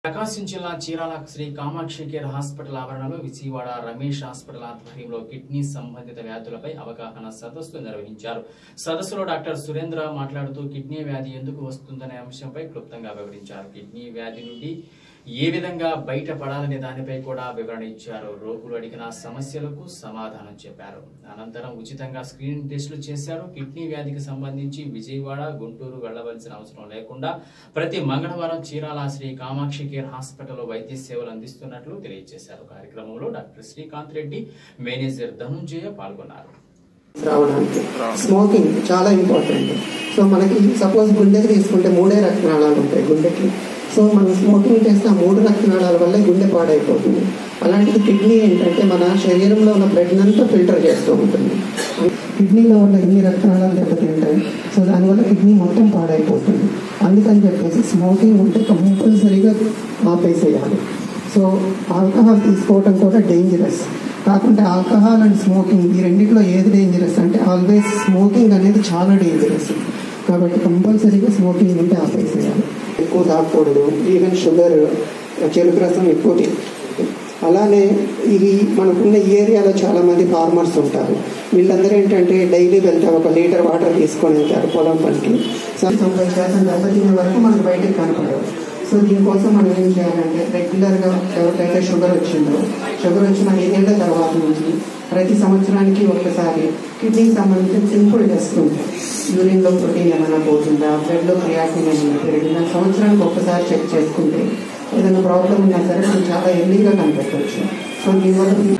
ప్రకాశం జిల్లా Chirala Sri Kamakshi care hospital ఆవరణలో Vijayawada Ramesh hospital ఆధ్వర్యంలో కిడ్నీ సంబంధిత వ్యాధులపై అవగాహన సదస్సు నిర్వహించారు సదస్సులో డాక్టర్ సురేంద్ర మాట్లాడుతూ కిడ్నీ వ్యాధి ఎందుకు వస్తుందనే అంశంపై క్లుప్తంగా వివరించారు కిడ్నీ వ్యాధి నుండి ఏ విధంగా బయటపడాలనే దానిపై కూడా వివరణ ఇచ్చారు రోగులు అడిగిన సమస్యలకు సమాధానం చెప్పారు అనంతరం ఉచితంగా స్క్రీనింగ్ టెస్టులు చేశారు కిడ్నీ వ్యాధికి సంబంధించి విజయవాడ గుంటూరు వెళ్లవలసిన అవసరం లేకుండా ప్రతి మంగళవారం చీరాల శ్రీ కామాక్షి కేర్ హాస్పిటల్లో వైద్య సేవలు అందిస్తున్నట్లు తెలియజేశారు కార్యక్రమంలో డాక్టర్ శ్రీకాంత్ రెడ్డి మేనేజర్ ధనుంజయ పాల్గొన్నారు రావడానికి స్మోకింగ్ చాలా ఇంపార్టెంట్ సో మనకి సపోజ్ గుండెకి తీసుకుంటే మూడే రక్తనాళాలు ఉంటాయి గుండెకి సో మనం స్మోకింగ్ చేస్తే ఆ మూడు రక్తనాళాల వల్ల గుండె పాడైపోతుంది అలాంటిది కిడ్నీ ఏంటంటే మన శరీరంలో ఉన్న బ్లడ్ అంతా ఫిల్టర్ చేస్తూ ఉంటుంది కిడ్నీలో ఉన్న ఎన్ని రక్తనాళాలు దెబ్బతింటాయి సో దానివల్ల కిడ్నీ మొత్తం పాడైపోతుంది అందుకని చెప్పేసి స్మోకింగ్ ఉంటే కంపల్సరీగా ఆపేసేయాలి సో ఆల్కహాల్ తీసుకోవటం కూడా డేంజరస్ కాకుంటే ఆల్కహాల్ అండ్ స్మోకింగ్ ఈ రెండిట్లో ఏది డేంజరస్ అంటే ఆల్వేస్ స్మోకింగ్ అనేది చాలా డేంజరస్ కాబట్టి కంపల్సరీగా స్మోకింగ్ ఉంటే ఆపేసేయాలి ఎక్కువ తాగకూడదు ఈవెన్ షుగర్ చెరుకు రసం ఎక్కువ తీ- అలానే ఇది మనకున్న ఈ ఏరియాలో చాలా మంది ఫార్మర్స్ ఉంటారు వీళ్ళందరూ ఏంటంటే డైలీ వెళ్తారు ఒక లీటర్ వాటర్ తీసుకొని వెళ్తారు పొలం పనికి సో తొంభై శాతం దెబ్బతినే వరకు మనకు బయటకు కనపడవు సో దీనికోసం మనం ఏం చేయాలంటే రెగ్యులర్గా ఎవరికైతే షుగర్ వచ్చిందో షుగర్ వచ్చిన ఐదేళ్ల తర్వాత నుంచి ప్రతి సంవత్సరానికి ఒకసారి కిడ్నీకి సంబంధించిన సింపుల్ టెస్ట్ ఉంటాయి యూరిన్లో ప్రోటీన్ ఏమైనా పోతుందా బ్లడ్లో క్రియాటిన్ ఏమైనా పెరిగిందా సంవత్సరానికి ఒక్కసారి చెక్ చేసుకుంటే ఏదైనా ప్రాబ్లం ఉన్నా సరే మనం చాలా ఎర్లీగా కనిపెట్టవచ్చు సో దీనివల్ల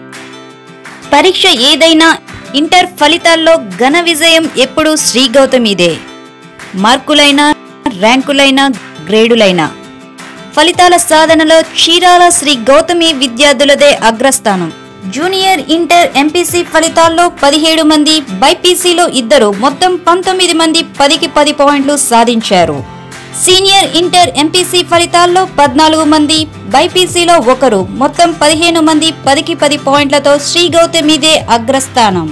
పరీక్ష ఏదైనా ఇంటర్ ఫలితాల్లో ఘన విజయం ఎప్పుడూ శ్రీ గౌతమిదే మార్కులైనా ర్యాంకులైనా గ్రేడులైనా ఫలితాల సాధనలో చీరాల శ్రీ గౌతమి విద్యార్థులదే అగ్రస్థానం జూనియర్ ఇంటర్ ఎంపీసీ ఫలితాల్లో పదిహేడు మంది బైపీసీలో ఇద్దరు మొత్తం పంతొమ్మిది మంది పదికి పది పాయింట్లు సాధించారు సీనియర్ ఇంటర్ ఎంపీసీ ఫలితాల్లో పద్నాలుగు మంది బైపీసీలో ఒకరు మొత్తం పదిహేను మంది పదికి పది పాయింట్లతో శ్రీ గౌతమిదే అగ్రస్థానం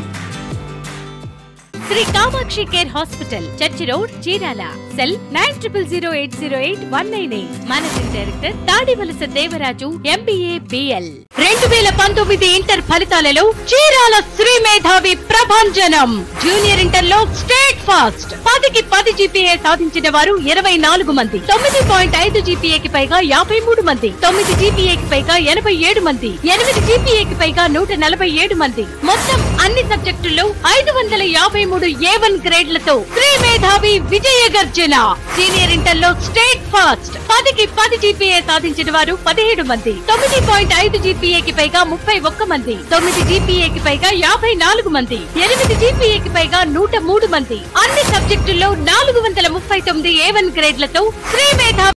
Sri Kamakshi care hospital church road Chirala cell nine triple zero eight zero eight one nine eight managing director Tadivalasa Devaraju MBA BL రెండు వేల పంతొమ్మిది ఇంటర్ ఫలితాలలో చీరాల శ్రీ మేధావి ప్రభంజనం జూనియర్ ఇంటర్ లో స్టేట్ ఫాస్ట్ పదికి పది జీపీఏ సాధించిన వారు ఇరవై నాలుగు మంది తొమ్మిది పాయింట్ ఐదు జీపీఏకి పైగా యాభై మూడు మంది తొమ్మిది జీపీఏకి పైగా ఎనభై ఏడు మంది ఎనిమిది జీపీఏకి పైగా నూట నలభై ఏడు మంది మొత్తం అన్ని సబ్జెక్టుల్లో ఐదు వందల యాభై మూడు ఏ వన్ గ్రేడ్లతో శ్రీ మేధావి విజయ గర్జన సీనియర్ ఇంటర్ లో స్టేట్ ఫాస్ట్ పదికి పది జీపీఏ సాధించిన వారు పదిహేడు మంది తొమ్మిది పాయింట్ ఐదు జీపీఏకి పైగా ముప్పై ఒక్క మంది తొమ్మిది జీపీఏకి పైగా యాభై నాలుగు మంది ఎనిమిది జీపీఏకి పైగా నూట మూడు మంది అన్ని సబ్జెక్టుల్లో నాలుగు వందల ముప్పై తొమ్మిది ఏ వన్ గ్రేడ్లతో శ్రీ మేధావి